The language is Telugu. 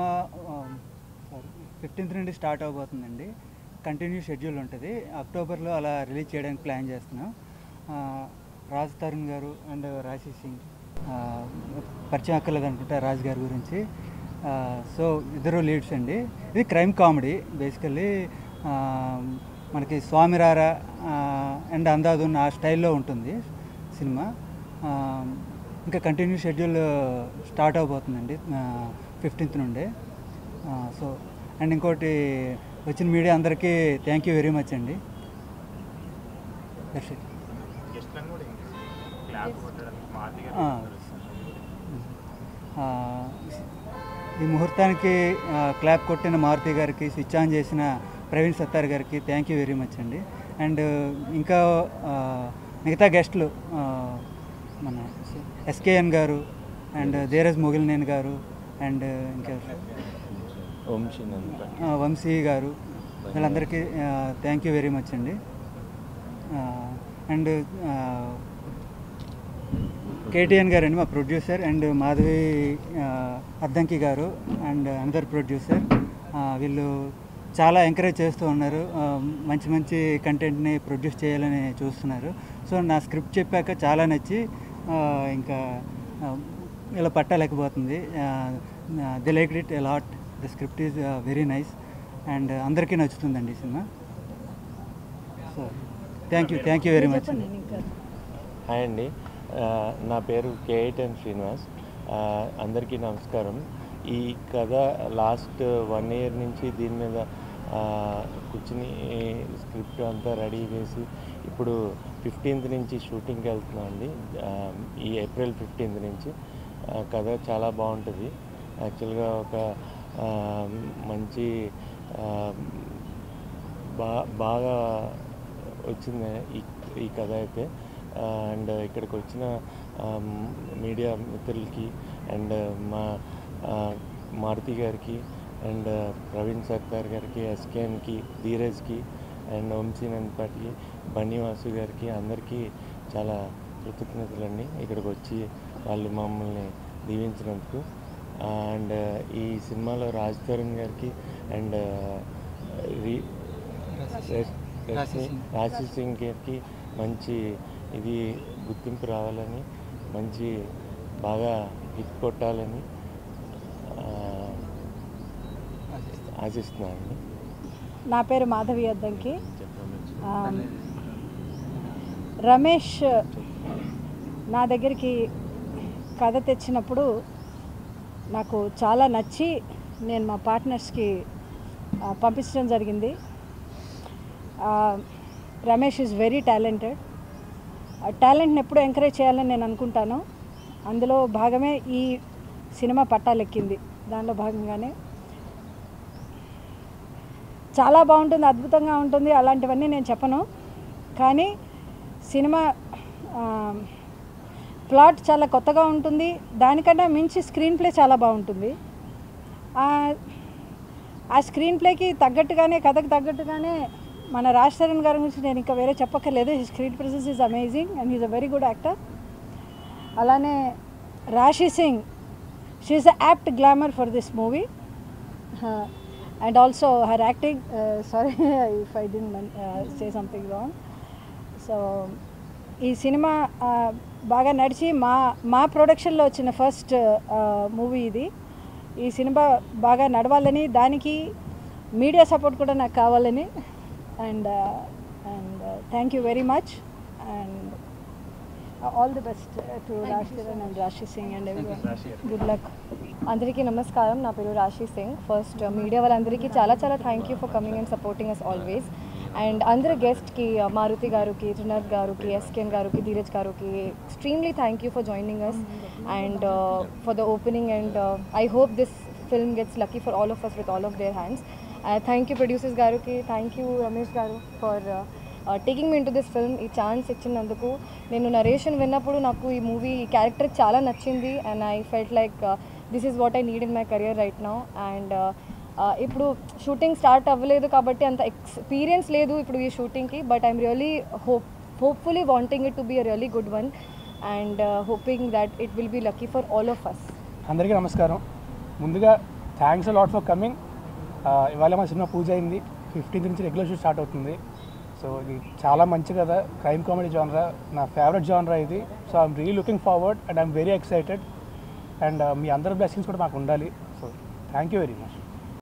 ఫిఫ్టీన్త్ నుండి స్టార్ట్ అవబోతుందండి కంటిన్యూ షెడ్యూల్ ఉంటుంది అక్టోబర్లో అలా రిలీజ్ చేయడానికి ప్లాన్ చేస్తున్నాం ఆ, రాజ్ తరుణ్ గారు అండ్ రాశి సింగ్ ఆ, పరిచయం అక్కర్లేదు అనుకుంటా రాజ్ గారి గురించి ఆ, సో ఇద్దరు లీడ్స్ అండి ఇది క్రైమ్ కామెడీ బేసికల్లీ మనకి స్వామిరారా అండ్ అందాదున్ ఆ స్టైల్లో ఉంటుంది సినిమా ఆ, ఇంకా కంటిన్యూ షెడ్యూల్ స్టార్ట్ అవబోతుందండి ఫిఫ్టీన్త్ నుండే ఆ, సో అండ్ ఇంకోటి వచ్చిన మీడియా అందరికీ థ్యాంక్ యూ వెరీ మచ్ అండి దట్స్ ఇట్ ఆ, ఆ, ఈ ముహూర్తానికి ఆ, క్లాప్ కొట్టిన మారుతి గారికి స్విచ్ ఆన్ చేసిన ప్రవీణ్ సత్తార్ గారికి థ్యాంక్ యూ వెరీ మచ్ అండి అండ్ ఇంకా ఆ, మిగతా గెస్ట్లు ఆ, మన ఎస్కేఎన్ గారు అండ్ ధీరజ్ మొగిలినేని గారు అండ్ ఇంకా వంశీ నంద ఆ, వంశీ గారు వీళ్ళందరికీ థ్యాంక్ యూ వెరీ మచ్ అండి అండ్ కేటీఎన్ గారు అండి మా ప్రొడ్యూసర్ అండ్ మాధవి ఆ, అద్దంకి గారు అండ్ అనదర్ ప్రొడ్యూసర్ వీళ్ళు చాలా ఎంకరేజ్ చేస్తూ ఉన్నారు ఆ, మంచి మంచి కంటెంట్ని ప్రొడ్యూస్ చేయాలని చూస్తున్నారు సో నా స్క్రిప్ట్ చెప్పాక చాలా నచ్చి ఆ, ఇంకా ఆ, ఇలా పట్టలేకపోతుంది the like it lot the script is very nice and అందరికీ నచ్చుతుందండి ఈ cinema so thank you thank you very much అండి హాయ్ అండి ఆ, నా పేరు కేఐటెన్ శ్రీనివాస్ ఆ, అందరికీ నమస్కారం ఈ కథ లాస్ట్ వన్ ఇయర్ నుంచి దీని మీద ఆ, కూర్చుని స్క్రిప్ట్ అంతా రెడీ చేసి ఇప్పుడు ఫిఫ్టీన్త్ నుంచి షూటింగ్కి వెళ్తున్నాం అండి ఆ, ఈ ఏప్రిల్ ఫిఫ్టీన్త్ నుంచి ఆ, కథ చాలా బాగుంటుంది యాక్చువల్గా ఒక ఆ, మంచి ఆ, బా బాగా వచ్చింది ఈ ఈ కథ అయితే అండ్ ఇక్కడికి వచ్చిన మీడియా మిత్రులకి అండ్ మా ఆ, మారుతి గారికి అండ్ ప్రవీణ్ సర్దార్ గారికి ఎస్కేఎన్కి ధీరజ్కి అండ్ వంశీనందపాటికి బన్నీవాసు గారికి అందరికీ చాలా కృతజ్ఞతలండి ఇక్కడికి వచ్చి వాళ్ళు మమ్మల్ని దీవించినందుకు అండ్ ఈ సినిమాలో రాజ్ తరుణ్ గారికి అండ్ రీ రాశి సింగ్. రాశి సింగ్ గారికి మంచి ఇది గుర్తింపు రావాలని మంచి బాగా హిట్ కొట్టాలని ఆ, ఆశిస్తున్నానండి నా పేరు మాధవి అద్దంకి ఆ, రమేష్ నా దగ్గరికి కథ తెచ్చినప్పుడు నాకు చాలా నచ్చి నేను మా పార్ట్నర్స్కి ఆ, పంపించడం జరిగింది ఆ, రమేష్ ఈజ్ వెరీ టాలెంటెడ్ ఆ టాలెంట్ని ఎప్పుడు ఎంకరేజ్ చేయాలని నేను అనుకుంటాను అందులో భాగమే ఈ సినిమా పట్టాలెక్కింది దానిలో భాగంగానే చాలా బాగుంటుంది అద్భుతంగా ఉంటుంది అలాంటివన్నీ నేను చెప్పను కానీ సినిమా ఆ, ప్లాట్ చాలా కొత్తగా ఉంటుంది దానికన్నా మించి స్క్రీన్ ప్లే చాలా బాగుంటుంది ఆ, ఆ స్క్రీన్ ప్లేకి తగ్గట్టుగానే కథకు తగ్గట్టుగానే మన రాజ్ చరణ్ గారి గురించి నేను ఇంకా వేరే చెప్పక్కర్లేదు ఈ screen presence is amazing and is a very good actor అలానే Rashi Singh she's a apt glamour for this movie and also her acting sorry if I'd say something wrong so ఈ సినిమా uh, బాగా నడిచి మా మా ప్రొడక్షన్లో వచ్చిన ఫస్ట్ మూవీ ఇది ఈ సినిమా బాగా నడవాలని దానికి మీడియా సపోర్ట్ కూడా నాకు కావాలని and and thank you very much and all the best to Raj Kiran and Rashi Singh and every good luck అందరికీ నమస్కారం నా పేరు రాశి సింగ్ ఫస్ట్ మీడియా వాళ్ళందరికీ చాలా చాలా thank you for coming and supporting us always and అందరు గెస్ట్కి మారుతి గారికి త్రినాథ్ గారికి ఎస్కేఎన్ గారికి ధీరజ్ గారికి extremely thank you for joining us and for the opening and I hope this film gets lucky for all of us with all of their hands thank you producers గారికి థ్యాంక్ యూ రమేష్ గారు for taking me into this film ఈ ఛాన్స్ ఇచ్చినందుకు నేను నరేషన్ విన్నప్పుడు నాకు ఈ మూవీ క్యారెక్టర్ చాలా నచ్చింది and I felt like this is what I need in my career right now and ఇప్పుడు షూటింగ్ స్టార్ట్ అవ్వలేదు కాబట్టి అంత ఎక్స్పీరియన్స్ లేదు ఇప్పుడు ఈ షూటింగ్కి but I'm really hope hopefully wanting it to be a really good one and hoping that it will be lucky for all of us అందరికీ నమస్కారం ముందుగా థ్యాంక్స్ లాట్ ఫర్ కమింగ్ ఇవాళ మా సినిమా పూజ అయింది ఫిఫ్టీన్త్ నుంచి రెగ్యులర్ షూట్ స్టార్ట్ అవుతుంది సో ఇది చాలా మంచి కదా క్రైమ్ కామెడీ జానరా నా ఫేవరెట్ జానరా ఇది so I'm really looking forward and I'm very excited and మీ అందరి బ్లెస్సింగ్స్ కూడా మాకు ఉండాలి so thank you very much